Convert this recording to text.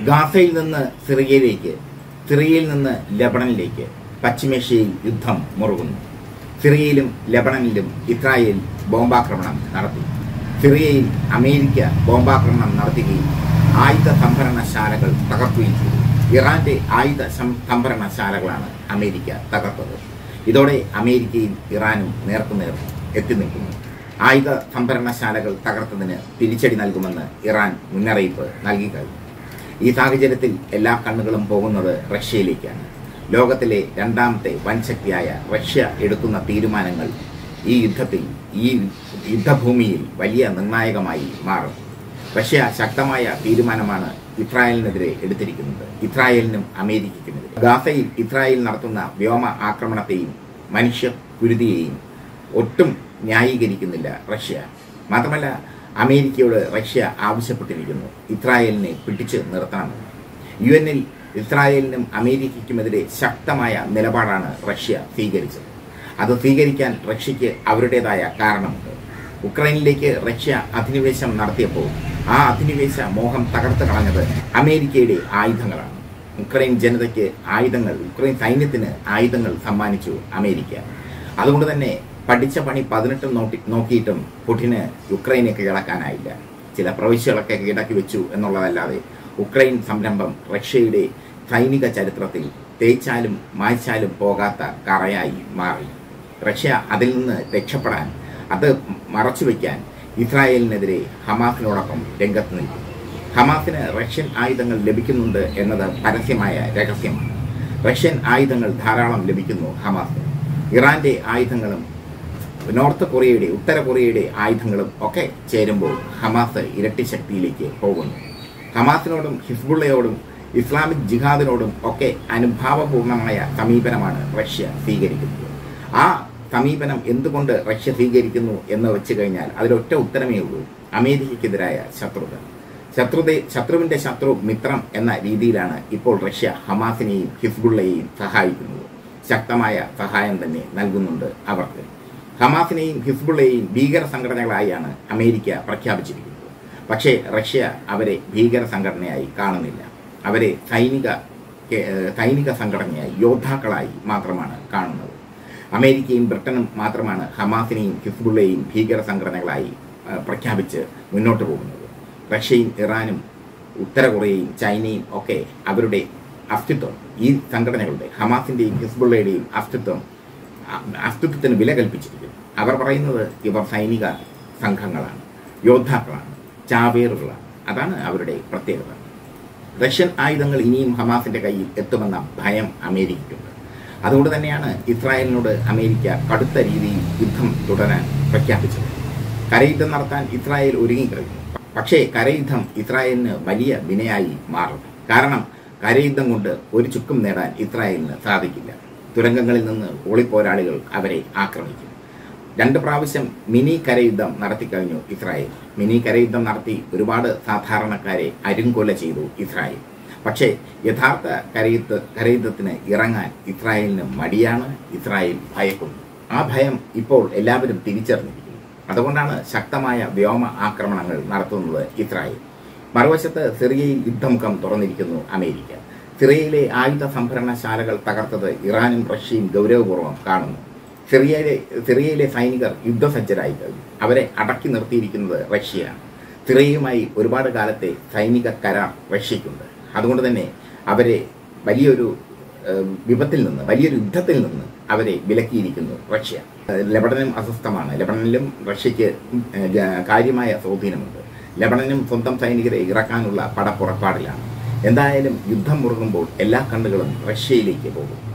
ഗാസയിൽ നിന്ന് സിറിയയിലേക്ക് സിറിയയിൽ നിന്ന് ലബണനിലേക്ക് പശ്ചിമേഷ്യയിൽ യുദ്ധം മുറുകുന്നു സിറിയയിലും ലബണനിലും ഇസ്രായേൽ ബോംബാക്രമണം നടത്തി സിറിയയിൽ അമേരിക്ക ബോംബാക്രമണം നടത്തുകയും ആയുധ സംഭരണശാലകൾ തകർക്കുകയും ചെയ്തു ഇറാന്റെ ആയുധ സം- സംഭരണശാലകളാണ് അമേരിക്ക തകർത്തത് ഇതോടെ അമേരിക്കയും ഇറാനും നേർക്കുനേർ എത്തി നിൽക്കുന്നു ആയുധ സംഭരണശാലകൾ തകർത്തതിന് തിരിച്ചടി നൽകുമെന്ന് ഇറാൻ മുന്നറിയിപ്പ് നൽകി കഴിഞ്ഞു ഈ സാഹചര്യത്തിൽ എല്ലാ കണ്ണുകളും പോകുന്നത് റഷ്യയിലേക്കാണ് ലോകത്തിലെ രണ്ടാമത്തെ വൻശക്തിയായ റഷ്യ എടുക്കുന്ന തീരുമാനങ്ങൾ ഈ യുദ്ധത്തിൽ ഈ യുദ്ധഭൂമിയിൽ വലിയ നിർണായകമായി മാറും റഷ്യ ശക്തമായ തീരുമാനമാണ് ഇസ്രായേലിനെതിരെ എടുത്തിരിക്കുന്നത് ഇസ്രായേലിനും അമേരിക്കയ്ക്കുമെതിരെ ഗാസയിൽ ഇസ്രായേൽ നടത്തുന്ന വ്യോമ ആക്രമണത്തെയും മനുഷ്യ കുരുതിയെയും ഒട്ടും ന്യായീകരിക്കുന്നില്ല റഷ്യ മാത്രമല്ല അമേരിക്കയോട് റഷ്യ ആവശ്യപ്പെട്ടിരിക്കുന്നു ഇസ്രായേലിനെ പിടിച്ചു നിർത്തണമെന്ന് യു എന്നിൽ ഇസ്രായേലിനും അമേരിക്കയ്ക്കുമെതിരെ ശക്തമായ നിലപാടാണ് റഷ്യ സ്വീകരിച്ചത് അത് സ്വീകരിക്കാൻ റഷ്യയ്ക്ക് അവരുടേതായ കാരണമുണ്ട് ഉക്രൈനിലേക്ക് റഷ്യ അധിനിവേശം നടത്തിയപ്പോൾ ആ അധിനിവേശ മോഹം തകർത്ത് കളഞ്ഞത് അമേരിക്കയുടെ ആയുധങ്ങളാണ് ഉക്രൈൻ ജനതയ്ക്ക് ആയുധങ്ങൾ ഉക്രൈൻ സൈന്യത്തിന് ആയുധങ്ങൾ സമ്മാനിച്ചു അമേരിക്ക അതുകൊണ്ട് തന്നെ പഠിച്ച പണി പതിനെട്ടും നോക്കി നോക്കിയിട്ടും പുടിന് യുക്രൈനെ കീഴടക്കാനായില്ല ചില പ്രവിശ്യകളൊക്കെ കീഴടക്കി വെച്ചു എന്നുള്ളതല്ലാതെ ഉക്രൈൻ സംരംഭം റഷ്യയുടെ സൈനിക ചരിത്രത്തിൽ തേച്ചാലും മായ്ച്ചാലും പോകാത്ത കറയായി മാറി റഷ്യ അതിൽ നിന്ന് രക്ഷപ്പെടാൻ അത് മറച്ചുവെക്കാൻ ഇസ്രായേലിനെതിരെ ഹമാസിനോടൊപ്പം രംഗത്ത് നിൽക്കും ഹമാസിന് റഷ്യൻ ആയുധങ്ങൾ ലഭിക്കുന്നുണ്ട് എന്നത് പരസ്യമായ രഹസ്യമാണ് റഷ്യൻ ആയുധങ്ങൾ ധാരാളം ലഭിക്കുന്നു ഹമാസിന് ഇറാന്റെ ആയുധങ്ങളും നോർത്ത് കൊറിയയുടെ ഉത്തര കൊറിയയുടെ ആയുധങ്ങളും ഒക്കെ ചേരുമ്പോൾ ഹമാസ് ഇരട്ടി ശക്തിയിലേക്ക് പോകുന്നു ഹമാസിനോടും ഹിസ്ബുള്ളയോടും ഇസ്ലാമിക് ജിഹാദിനോടും ഒക്കെ അനുഭാവപൂർണമായ സമീപനമാണ് റഷ്യ സ്വീകരിക്കുന്നത് ആ സമീപനം എന്തുകൊണ്ട് റഷ്യ സ്വീകരിക്കുന്നു എന്ന് വെച്ച് കഴിഞ്ഞാൽ അതിലൊറ്റ ഉത്തരമേ ഉള്ളൂ അമേരിക്കയ്ക്കെതിരായ ശത്രുത ശത്രുത ശത്രുവിന്റെ ശത്രു മിത്രം എന്ന രീതിയിലാണ് ഇപ്പോൾ റഷ്യ ഹമാസിനെയും ഹിസ്ബുള്ളയെയും സഹായിക്കുന്നത് ശക്തമായ സഹായം തന്നെ നൽകുന്നുണ്ട് അവർക്ക് ഹമാസിനെയും ഹിസ്ബുള്ളയെയും ഭീകര സംഘടനകളായാണ് അമേരിക്ക പ്രഖ്യാപിച്ചിരിക്കുന്നത് പക്ഷേ റഷ്യ അവരെ ഭീകര സംഘടനയായി കാണുന്നില്ല അവരെ സൈനിക ഏഹ്, സൈനിക സംഘടനയായി യോദ്ധാക്കളായി മാത്രമാണ് കാണുന്നത് അമേരിക്കയും ബ്രിട്ടനും മാത്രമാണ് ഹമാസിനെയും ഹിസ്ബുള്ളയെയും ഭീകര സംഘടനകളായി ഏഹ്, പ്രഖ്യാപിച്ച് മുന്നോട്ട് പോകുന്നത് റഷ്യയും ഇറാനും ഉത്തര കൊറിയയും ചൈനയും ഒക്കെ അവരുടെ അസ്തിത്വം ഈ സംഘടനകളുടെ ഹമാസിന്റെയും ഹിസ്ബുള്ളയുടെയും അസ്തിത്വം അ- അസ്തിത്വത്തിന് വില കൽപ്പിച്ചിരിക്കുന്നു അവർ പറയുന്നത് ഇവർ സൈനിക സംഘങ്ങളാണ് യോദ്ധാക്കളാണ് ചാവേറുകളാണ് അതാണ് അവരുടെ പ്രത്യേകത റഷ്യൻ ആയുധങ്ങൾ ഇനിയും ഹമാസിന്റെ കയ്യിൽ എത്തുമെന്ന ഭയം അമേരിക്കയ്ക്കുണ്ട് അതുകൊണ്ട് തന്നെയാണ് ഇസ്രായേലിനോട് അമേരിക്ക കടുത്ത രീതിയിൽ യുദ്ധം തുടരാൻ പ്രഖ്യാപിച്ചത് കരയുദ്ധം നടത്താൻ ഇസ്രായേൽ ഒരുങ്ങിക്കഴിഞ്ഞു പക്ഷേ കരയുദ്ധം ഇസ്രായേലിന് വലിയ വിനയായി മാറും കാരണം കരയുദ്ധം കൊണ്ട് ഒരു ചുക്കും നേടാൻ ഇസ്രായേലിന് സാധിക്കില്ല തുരങ്കങ്ങളിൽ നിന്ന് ഒളിപ്പോരാളികൾ അവരെ ആക്രമിക്കും രണ്ട് പ്രാവശ്യം മിനി കരയുദ്ധം നടത്തിക്കഴിഞ്ഞു ഇസ്രായേൽ മിനി കരയുദ്ധം നടത്തി ഒരുപാട് സാധാരണക്കാരെ അരുങ്കൊല ചെയ്തു ഇസ്രായേൽ പക്ഷേ യഥാർത്ഥ കരയുദ്ധ കരയുദ്ധത്തിന് ഇറങ്ങാൻ ഇസ്രായേലിന് മടിയാണ് ഇസ്രായേൽ ഭയക്കുന്നു ആ ഭയം ഇപ്പോൾ എല്ലാവരും തിരിച്ചറിഞ്ഞിരിക്കുന്നു അതുകൊണ്ടാണ് ശക്തമായ വ്യോമ ആക്രമണങ്ങൾ നടത്തുന്നത് ഇസ്രായേൽ മറുവശത്ത് സിറിയയിൽ യുദ്ധമുഖം തുറന്നിരിക്കുന്നു അമേരിക്ക സിറിയയിലെ ആയുധ സംഭരണശാലകൾ തകർത്തത് ഇറാനും റഷ്യയും ഗൗരവപൂർവ്വം കാണുന്നു സിറിയയിലെ സിറിയയിലെ സൈനികർ യുദ്ധസജ്ജരായി കഴിഞ്ഞു അവരെ അടക്കി നിർത്തിയിരിക്കുന്നത് റഷ്യയാണ് സിറിയയുമായി ഒരുപാട് കാലത്തെ സൈനിക കരാർ റഷ്യയ്ക്കുണ്ട് അതുകൊണ്ട് തന്നെ അവരെ വലിയൊരു ഏഹ്, വിപത്തിൽ നിന്ന് വലിയൊരു യുദ്ധത്തിൽ നിന്ന് അവരെ വിലക്കിയിരിക്കുന്നു റഷ്യ ഏഹ്, ലബണനും അസ്വസ്ഥമാണ് ലബണനിലും റഷ്യയ്ക്ക് ഏഹ്, ജ- കാര്യമായ സ്വാധീനമുണ്ട് ലബണനും സ്വന്തം സൈനികരെ ഇറക്കാനുള്ള പടപ്പുറപ്പാടിലാണ് എന്തായാലും യുദ്ധം മുറുകുമ്പോൾ എല്ലാ കണ്ണുകളും റഷ്യയിലേക്ക് പോകും